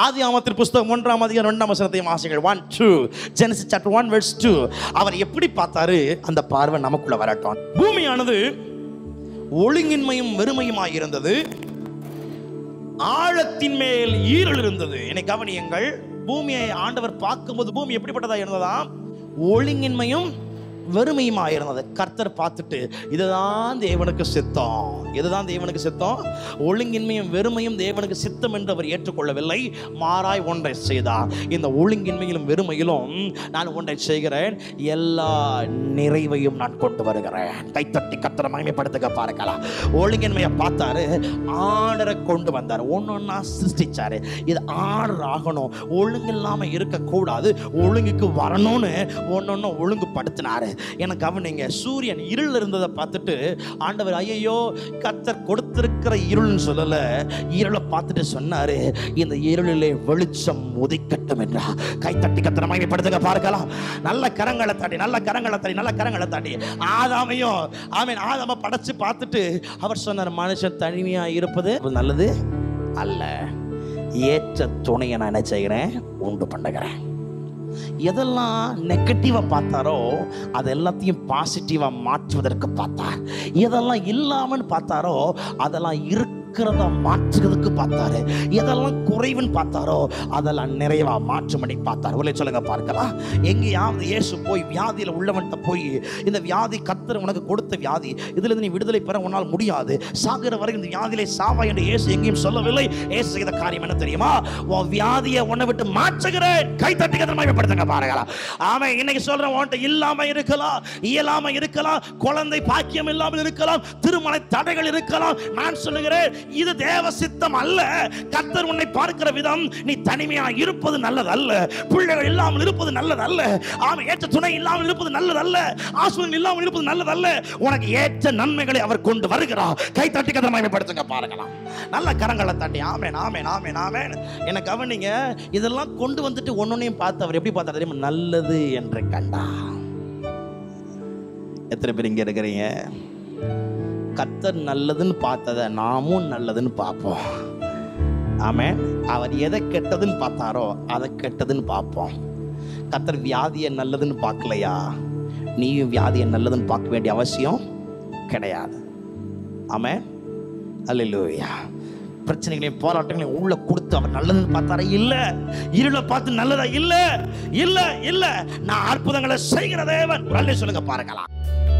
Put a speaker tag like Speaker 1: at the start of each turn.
Speaker 1: ஆதி ஆமத்தின் புஸ்தகம் ஒன்றாம் அதிகாரம் ரெண்டாம் வசனத்தையும் வாசிங்கள் one two Genesis chapter one verse two அவர் எப்படி பார்த்தாரு அந்த பார்வை நமக்குள்ள வரட்டும் பூமியானது ஒழுங்கின்மையும் வெறுமையுமாய் இருந்தது ஆழத்தின் மேல் ஈரல் இருந்தது என்னை கவனியுங்கள் பூமியை ஆண்டவர் பார்க்கும்போது பூமி எப்படிப்பட்டதா இருந்ததா ஒழுங்கின்மையும் வெறுமையுமா இருந்தது கர்த்தர் பார்த்துட்டு இதுதான் தேவனுக்கு சித்தம் இதுதான் தேவனுக்கு சித்தம் ஒழுங்கின்மையும் வெறுமையும் தேவனுக்கு சித்தம் என்று அவர் ஏற்றுக்கொள்ளவில்லை மாறாய் ஒன்றை செய்தார் இந்த ஒழுங்கின்மையிலும் வெறுமையிலும் நான் ஒன்றை செய்கிறேன் எல்லா நிறைவையும் நான் கொண்டு வருகிறேன் கைத்தட்டி கர்த்தரை மகிமைப்படுத்துக பார்க்கலாம் ஒழுங்கின்மையை பார்த்தாரு ஆர்டரை கொண்டு வந்தார் ஒன்று ஒன்றா சிருஷ்டிச்சாரு இது ஆர்டர் ஆகணும் ஒழுங்கு இல்லாமல் இருக்கக்கூடாது ஒழுங்குக்கு வரணும்னு ஒன்று ஒன்று ஒழுங்குபடுத்தினாரு எனக்கு கவனிங்க சூரியன் இருள் இருந்ததை பார்த்துட்டு ஆண்டவர் ஐயையோ கத்தர் கொடுத்திருக்கிற இருள்னு சொல்லல இருளை பார்த்துட்டு சொன்னாரு இந்த இருளிலே வெளிச்சம் உதிக்கட்டும் என்றா கைத்தட்டி கத்தரை மகிமைப்படுத்துக பார்க்கலாம் நல்ல கரங்களை தட்டி நல்ல கரங்களை தட்டி நல்ல கரங்களை தட்டி ஆதாமையும் ஆமீன் ஆதாம படைச்சு பார்த்துட்டு அவர் சொன்னார் மனுஷன் தனிமையா இருப்பது நல்லது அல்ல ஏற்ற துணையை நான் என்ன செய்கிறேன் உண்டு பண்ணுகிறேன் எதெல்லாம் நெகட்டிவாக பார்த்தாரோ அது எல்லாத்தையும் பாசிட்டிவாக மாற்றுவதற்கு பார்த்தார் எதெல்லாம் இல்லாமன்னு பார்த்தாரோ அதெல்லாம் இருக்கிறத மாற்றுறதுக்கு பார்த்தாரு எதெல்லாம் குறைவுன்னு பார்த்தாரோ அதெல்லாம் நிறைவா மாற்றும்படி பார்த்தார் உள்ளே சொல்லுங்க பார்க்கலாம் எங்கேயாவது இயேசு போய் வியாதியில் உள்ளவன்ட்ட போய் இந்த வியாதி கத்தர் உனக்கு கொடுத்த வியாதி இதுல நீ விடுதலை பெற உன்னால் முடியாது சாகிற வரை இந்த வியாதியிலே சாவா என்று இயேசு எங்கேயும் சொல்லவில்லை இயேசு செய்த காரியம் என்ன தெரியுமா உன் வியாதியை உன்னை விட்டு மாற்றுகிறேன் கை தட்டி கதிரமாய்ப்படுத்துங்க பாருங்களா அவன் இன்னைக்கு சொல்றேன் உன்கிட்ட இல்லாம இருக்கலாம் இயலாம இருக்கலாம் குழந்தை பாக்கியம் இல்லாமல் இருக்கலாம் திருமண தடைகள் இருக்கலாம் நான் சொல்லுகிறேன் இது தேவ சித்தம் அல்ல கர்த்தர் உன்னை பார்க்கிற விதம் நீ தனிமையா இருப்பது நல்லதல்ல பிள்ளைகள் இல்லாமல் இருப்பது நல்லதல்ல ஆமாம் ஏற்ற துணை இல்லாமல் இருப்பது நல்லதல்ல ஆசிரியர் இல்லாமல் இருப்பது நல்லதல்ல உனக்கு ஏற்ற நன்மைகளை அவர் கொண்டு வருகிறார் கை தட்டி கதிரமாய்ப்படுத்துங்க பாருங்களாம் நல்ல கரங்களை தட்டி ஆமேன் ஆமேன் ஆமேன் ஆமேன் என்ன கவனிங்க இதெல்லாம் கொண்டு வந்துட்டு ஒன்னொன்னையும் பார்த்து அவர் எப்படி பார்த்தார் தெரியுமா நல்லது என்று கண்டா எத்தனை பேர் இங்க இருக்கிறீங்க கர்த்தர் நல்லதுன்னு பார்த்ததை நாமும் நல்லதுன்னு பார்ப்போம் ஆமென் அவர் எதை கெட்டதுன்னு பார்த்தாரோ அதை கெட்டதுன்னு பார்ப்போம் கர்த்தர் வியாதியை நல்லதுன்னு பார்க்கலையா நீயும் வியாதியை நல்லதுன்னு பார்க்க வேண்டிய அவசியம் கிடையாது ஆமென் அல்லேலூயா பிரச்சனைகளையும் போராட்டங்களையும் உள்ள கொடுத்து அவர் நல்லதுன்னு பார்த்தாரா இல்ல இருளை பார்த்து நல்லதா இல்ல இல்ல இல்ல நான் அற்புதங்களை செய்கிற தேவன் ஒரு அல்லே சொல்லுங்க பாருங்களா